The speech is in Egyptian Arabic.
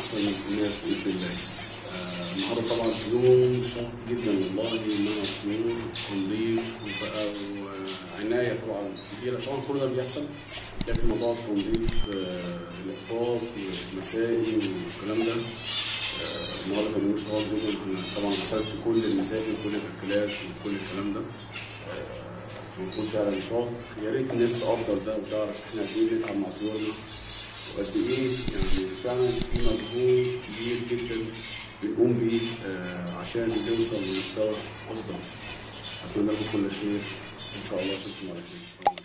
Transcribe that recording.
احسن الناس باذن الله آه، النهارده طبعا يوم شاق جدا والله انما طويل تنظيف وبقى وعنايه طبعا كبيره طبعا كل ده بيحصل لكن موضوع التنظيف آه، الاقفاص والمسائي والكلام ده آه، النهارده كان يوم شاق جدا انا طبعا غسلت كل المسائي وكل الاكلات وكل الكلام ده آه، بيكون فعلا شاق يا ريت الناس تقدر ده وتعرف احنا قد ايه بنتعب مع طيورنا وقد ايه يعني فعلا في مجهود كبير جدا بنقوم بيه آه، عشان نوصل لمستوى افضل اتمنى لكم كل خير ان شاء الله اشوفكم على خير السلام عليكم